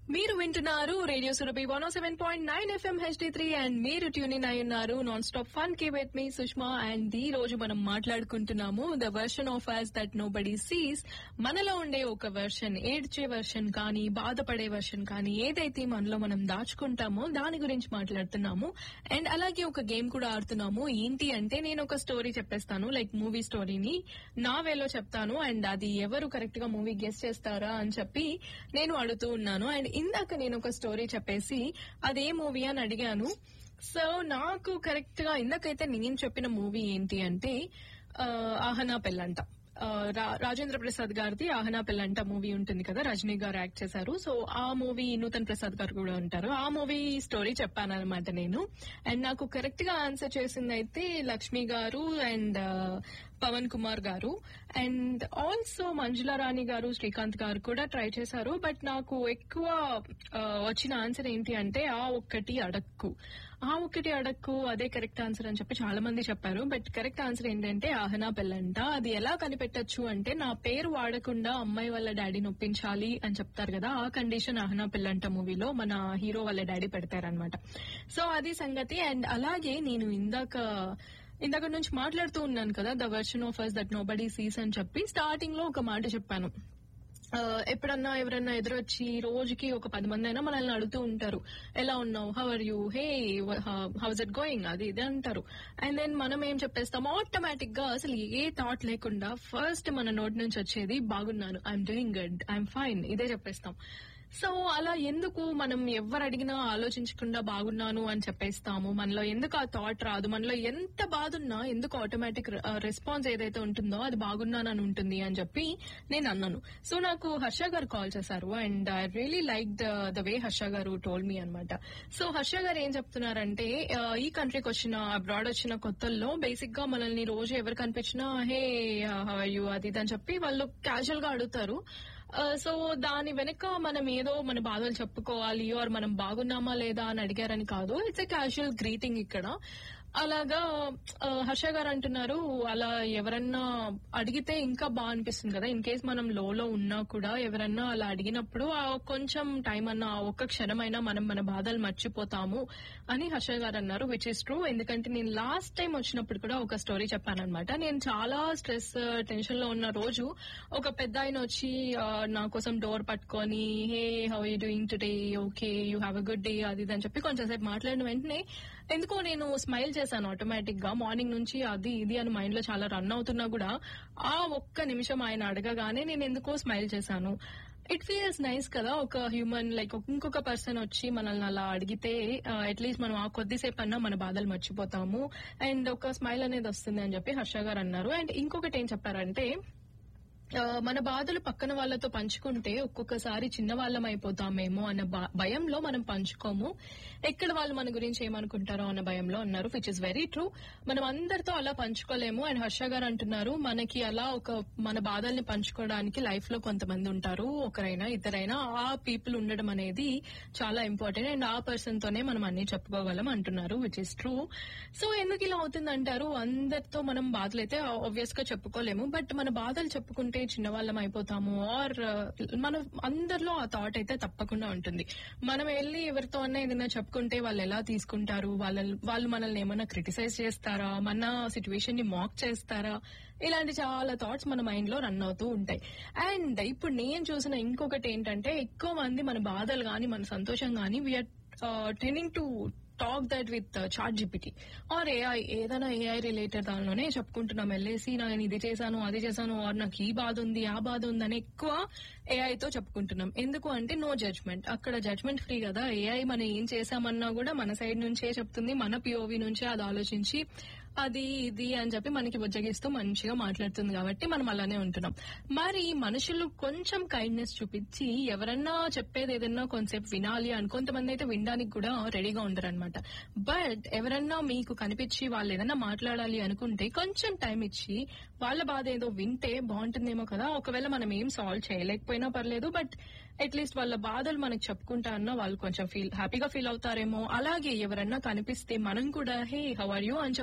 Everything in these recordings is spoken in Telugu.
మీరు వింటున్నారు radio Surabhi one seven point nine FM HD three and మీరు ట్యూన్ ఇన్ అయి ఉన్నారు నాన్ స్టాప్ ఫన్ కి విత్ మీ సుష్మా అండ్ ఈ రోజు మనం మాట్లాడుకుంటున్నాము the version of as that nobody sees మనలో ఉండే ఒక వెర్షన్ ఏడ్చే వెర్షన్ కానీ బాధపడే వెర్షన్ కానీ ఏదైతే మనలో మనం దాచుకుంటామో దాని గురించి మాట్లాడుతున్నాము అండ్ అలాగే ఒక గేమ్ కూడా ఆడుతున్నాము ఏంటి అంటే నేను ఒక స్టోరీ చెప్పేస్తాను లైక్ మూవీ స్టోరీని నా వేలో చెప్తాను అండ్ అది ఎవరు కరెక్ట్ గా మూవీ గెస్ట్ చేస్తారా అని చెప్పి నేను అడుగుతూ ఉన్నాను అండ్ ఇందాక నేను ఒక స్టోరీ చెప్పేసి అదే మూవీ అని అడిగాను సో నాకు కరెక్ట్ గా ఇందాకైతే నేను చెప్పిన మూవీ ఏంటి అంటే ఆ, ఆహనా పెళ్ళంట ఆ, రా- రాజేంద్ర ప్రసాద్ గారిది ఆహనా పెళ్ళంట మూవీ ఉంటుంది కదా రజనీ గారు యాక్ట్ చేశారు సో ఆ మూవీ నూతన్ ప్రసాద్ గారు కూడా ఉంటారు ఆ మూవీ స్టోరీ చెప్పాను అనమాట నేను అండ్ నాకు కరెక్ట్ గా ఆన్సర్ చేసింది అయితే లక్ష్మి గారు అండ్ పవన్ కుమార్ గారు అండ్ ఆల్సో మంజులా రాణి గారు శ్రీకాంత్ గారు కూడా ట్రై చేశారు బట్ నాకు ఎక్కువ ఆ, వచ్చిన ఆన్సర్ ఏంటి అంటే ఆ ఒక్కటి అడక్కు ఆ ఒక్కటి అడక్కు అదే కరెక్ట్ ఆన్సర్ అని చెప్పి చాలా మంది చెప్పారు బట్ కరెక్ట్ ఆన్సర్ ఏంటంటే ఆహనా పెళ్ళంట అది ఎలా కనిపెట్టొచ్చు అంటే నా పేరు వాడకుండా అమ్మాయి వాళ్ళ డాడీని ఒప్పించాలి అని చెప్తారు కదా ఆ కండిషన్ ఆహనా పెళ్ళంట మూవీలో మన హీరో వాళ్ళ డాడీ పెడతారనమాట సో అది సంగతి అండ్ అలాగే నేను ఇందాక ఇందాక నుంచి మాట్లాడుతూ ఉన్నాను కదా the version of us that nobody sees అని చెప్పి స్టార్టింగ్ లో ఒక మాట చెప్పాను ఆ, ఎప్పుడన్నా ఎవరన్నా ఎదురొచ్చి రోజుకి ఒక పది మంది అయినా మనల్ని అడుగుతూ ఉంటారు ఎలా ఉన్నావు how are you hey how's it going అది ఇది అంటారు అండ్ దెన్ మనం ఏం చెప్పేస్తాం ఆటోమేటిక్ గా అసలు ఏ థాట్ లేకుండా ఫస్ట్ మన నోటి నుంచి వచ్చేది బాగున్నాను I'm doing good I'm fine ఇదే చెప్పేస్తాం సో అలా ఎందుకు మనం ఎవరు అడిగినా ఆలోచించకుండా బాగున్నాను అని చెప్పేస్తాము మనలో ఎందుకు ఆ థాట్ రాదు మనలో ఎంత బాధ ఉన్నా ఎందుకు ఆటోమేటిక్ రెస్పాన్స్ ఏదైతే ఉంటుందో అది బాగున్నానని ఉంటుంది అని చెప్పి నేను అన్నాను సో నాకు హర్ష గారు కాల్ చేశారు and I really like the the way Harsha garu told మీ అనమాట సో హర్ష గారు ఏం చెప్తున్నారంటే ఆ, ఈ కంట్రీకి వచ్చిన అబ్రాడ్ వచ్చిన కొత్తల్లో బేసిక్ గా మనల్ని రోజు ఎవరు కనిపించినా హే హౌ యూ అది ఇది అని చెప్పి వాళ్ళు క్యాజువల్ గా అడుగుతారు సో దాని వెనక మనం ఏదో మన బాధలు చెప్పుకోవాలి ఆర్ మనం బాగున్నామా లేదా అని అడిగారని కాదు ఇట్స్ ఎ క్యాజువల్ గ్రీటింగ్ ఇక్కడ అలాగా ఆ, హర్ష గారు అంటున్నారు అలా ఎవరన్నా అడిగితే ఇంకా బాగా అనిపిస్తుంది కదా ఇన్ కేస్ మనం లోలో ఉన్నా కూడా ఎవరన్నా అలా అడిగినప్పుడు ఆ కొంచెం టైం అన్న ఆ ఒక్క క్షణమైనా మనం మన బాధలు మర్చిపోతాము అని హర్ష గారు అన్నారు విచ్ ఇస్ ట్రూ ఎందుకంటే నేను లాస్ట్ టైం వచ్చినప్పుడు కూడా ఒక స్టోరీ చెప్పాను అనమాట నేను చాలా స్ట్రెస్ టెన్షన్ లో ఉన్న రోజు ఒక పెద్ద ఆయన వచ్చి ఆ, నా కోసం డోర్ పట్టుకొని hey how you doing today okay you have a good day అది ఇది అని చెప్పి కొంచెం సేపు మాట్లాడిన వెంటనే ఎందుకో నేను స్మైల్ చేశాను ఆటోమేటిక్ గా మార్నింగ్ నుంచి అది ఇది అని మైండ్ లో చాలా రన్ అవుతున్నా కూడా ఆ ఒక్క నిమిషం ఆయన అడగగానే నేను ఎందుకో స్మైల్ చేశాను ఇట్ ఫీల్స్ నైస్ కదా ఒక హ్యూమన్ లైక్ ఇంకొక పర్సన్ వచ్చి మనల్ని అలా అడిగితే అట్లీస్ట్ మనం ఆ కొద్దిసేపు అన్నా మన బాధలు మర్చిపోతాము అండ్ ఒక స్మైల్ అనేది వస్తుంది అని చెప్పి హర్ష గారు అన్నారు అండ్ ఇంకొకటి ఏం చెప్పారంటే ఆ, మన బాధలు పక్కన వాళ్ళతో పంచుకుంటే ఒక్కొక్కసారి చిన్న వాళ్ళం అయిపోతామేమో అన్న బ- భయంలో మనం పంచుకోము ఎక్కడ వాళ్ళు మన గురించి ఏమనుకుంటారో అన్న భయంలో అన్నారు విచ్ ఇస్ వెరీ ట్రూ మనం అందరితో అలా పంచుకోలేము అండ్ హర్ష గారు అంటున్నారు మనకి అలా ఒక మన బాధల్ని పంచుకోవడానికి లైఫ్ లో కొంతమంది ఉంటారు ఒకరైనా ఇద్దరైనా ఆ పీపుల్ ఉండడం అనేది చాలా ఇంపార్టెంట్ అండ్ ఆ పర్సన్ తోనే మనం అన్ని చెప్పుకోగలం అంటున్నారు విచ్ ఇస్ ట్రూ సో ఎందుకు ఇలా అవుతుంది అంటారు అందరితో మనం బాధలు అయితే ఆబ్వియస్ గా చెప్పుకోలేము బట్ మన బాధలు చెప్పుకుంటే చిన్నవాళ్ళం అయిపోతాము ఆర్ మన అందరిలో ఆ థాట్ అయితే తప్పకుండా ఉంటుంది మనం వెళ్ళి ఎవరితో అన్నా ఏదైనా చెప్పుకుంటే వాళ్ళు ఎలా తీసుకుంటారు వాళ్ళ వాళ్ళు మనల్ని ఏమైనా క్రిటిసైజ్ చేస్తారా మన సిచ్యువేషన్ ని మాక్ చేస్తారా ఇలాంటి చాలా థాట్స్ మన మైండ్ లో రన్ అవుతూ ఉంటాయి అండ్ ఇప్పుడు నేను చూసిన ఇంకొకటి ఏంటంటే ఎక్కువ మంది మన బాధలు గాని మన సంతోషం గాని we're tending to talk that with chat GPT or AI ఏదైనా ఏఐ రిలేటెడ్ దానిలోనే చెప్పుకుంటున్నాం వెళ్ళేసి నేను ఇది చేశాను అది చేశాను ఆర్ నాకు ఈ బాధ ఉంది ఆ బాధ ఉంది అని ఎక్కువ AI తో చెప్పుకుంటున్నాం ఎందుకు అంటే నో జడ్జ్మెంట్ అక్కడ జడ్జ్మెంట్ ఫ్రీ కదా ఏఐ మనం ఏం చేశామన్నా కూడా మన సైడ్ నుంచే చెప్తుంది మన పిఓవి నుంచే అది ఆలోచించి అది ఇది అని చెప్పి మనకి బుజ్జగిస్తూ మంచిగా మాట్లాడుతుంది కాబట్టి మనం అలానే ఉంటున్నాం మరి మనుషులు కొంచెం కైండ్నెస్ చూపించి ఎవరన్నా చెప్పేది ఏదన్నా కొంతసేపు వినాలి అని కొంతమంది అయితే వినడానికి కూడా రెడీగా ఉండరు అనమాట బట్ ఎవరన్నా మీకు కనిపించి వాళ్ళు ఏదన్నా మాట్లాడాలి అనుకుంటే కొంచెం టైం ఇచ్చి వాళ్ళ బాధ ఏదో వింటే బాగుంటుందేమో కదా ఒకవేళ మనం ఏం సాల్వ్ చేయలేకపోయినా పర్లేదు బట్ అట్లీస్ట్ వాళ్ళ బాధలు మనకు చెప్పుకుంటా అన్నా వాళ్ళు కొంచెం ఫీల్ హ్యాపీగా ఫీల్ అవుతారేమో అలాగే ఎవరన్నా కనిపిస్తే మనం కూడా హే హౌ ఆర్ యూ అని చెప్పి అడగడంలో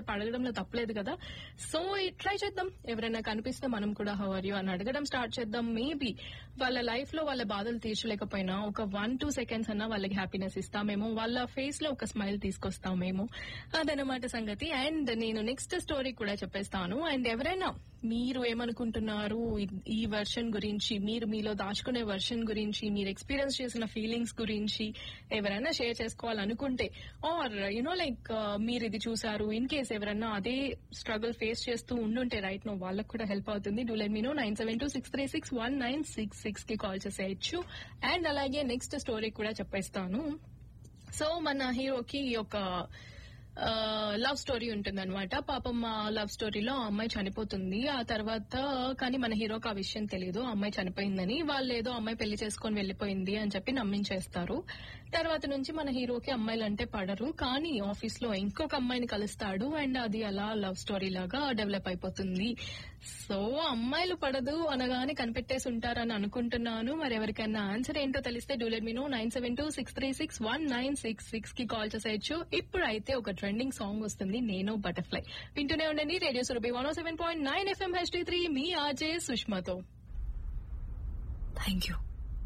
అడగడంలో తప్పలేదు కదా సో ట్రై చేద్దాం ఎవరైనా కనిపిస్తే మనం కూడా హవర్ యూ అని అడగడం స్టార్ట్ చేద్దాం మేబీ వాళ్ళ లైఫ్ లో వాళ్ళ బాధలు తీర్చలేకపోయినా ఒక వన్ టూ సెకండ్స్ అన్నా వాళ్ళకి హ్యాపీనెస్ ఇస్తామేమో వాళ్ళ ఫేస్ లో ఒక స్మైల్ తీసుకొస్తామేమో అదనమాట సంగతి అండ్ నేను నెక్స్ట్ స్టోరీ కూడా చెప్పేస్తాను అండ్ ఎవరైనా మీరు ఏమనుకుంటున్నారు ఇ- ఈ వర్షన్ గురించి మీరు మీలో దాచుకునే వర్షన్ గురించి మీరు ఎక్స్పీరియన్స్ చేసిన ఫీలింగ్స్ గురించి ఎవరైనా షేర్ చేసుకోవాలనుకుంటే ఆర్ యునో లైక్ మీరు ఇది చూసారు ఇన్ కేస్ ఎవరైనా అదే స్ట్రగుల్ ఫేస్ చేస్తూ ఉండుంటే రైట్ నో వాళ్ళకు కూడా హెల్ప్ అవుతుంది do let me know nine seven two six three six one nine six six కి కాల్ చేసేయచ్చు అండ్ అలాగే నెక్స్ట్ స్టోరీ కూడా చెప్పేస్తాను సో మన హీరోకి ఒక లవ్ స్టోరీ ఉంటుంది అనమాట పాపం ఆ లవ్ స్టోరీలో ఆ అమ్మాయి చనిపోతుంది ఆ తర్వాత కానీ మన హీరోకి ఆ విషయం తెలియదు ఆ అమ్మాయి చనిపోయిందని వాళ్ళు ఏదో అమ్మాయి పెళ్లి చేసుకొని వెళ్లిపోయింది అని చెప్పి నమ్మించేస్తారు తర్వాత నుంచి మన హీరోకి అమ్మాయిలు అంటే పడరు కానీ ఆఫీస్ లో ఇంకొక అమ్మాయిని కలుస్తాడు అండ్ అది అలా లవ్ స్టోరీ లాగా డెవలప్ అయిపోతుంది సో అమ్మాయిలు పడదు అనగానే కనిపెట్టేసి ఉంటారని అనుకుంటున్నాను మరి ఎవరికైనా ఆన్సర్ ఏంటో తెలిస్తే do let me know nine seven two six three six one nine six six కి కాల్ చేసేయచ్చు ఇప్పుడు అయితే ఒక ట్రెండింగ్ సాంగ్ వస్తుంది నేను బటర్ఫ్లై వింటూనే ఉండండి radio Surabhi one seven point nine FM HT three మీ ఆర్జే సుష్మతో థ్యాంక్ యూ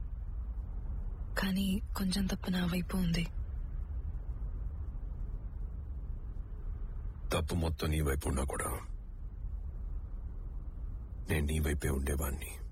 కానీ కొంచెం తప్పు నా వైపు ఉంది తప్పు మొత్తం నీ వైపు ఉన్నా కూడా నేను నీ వైపే ఉండేవాణ్ణి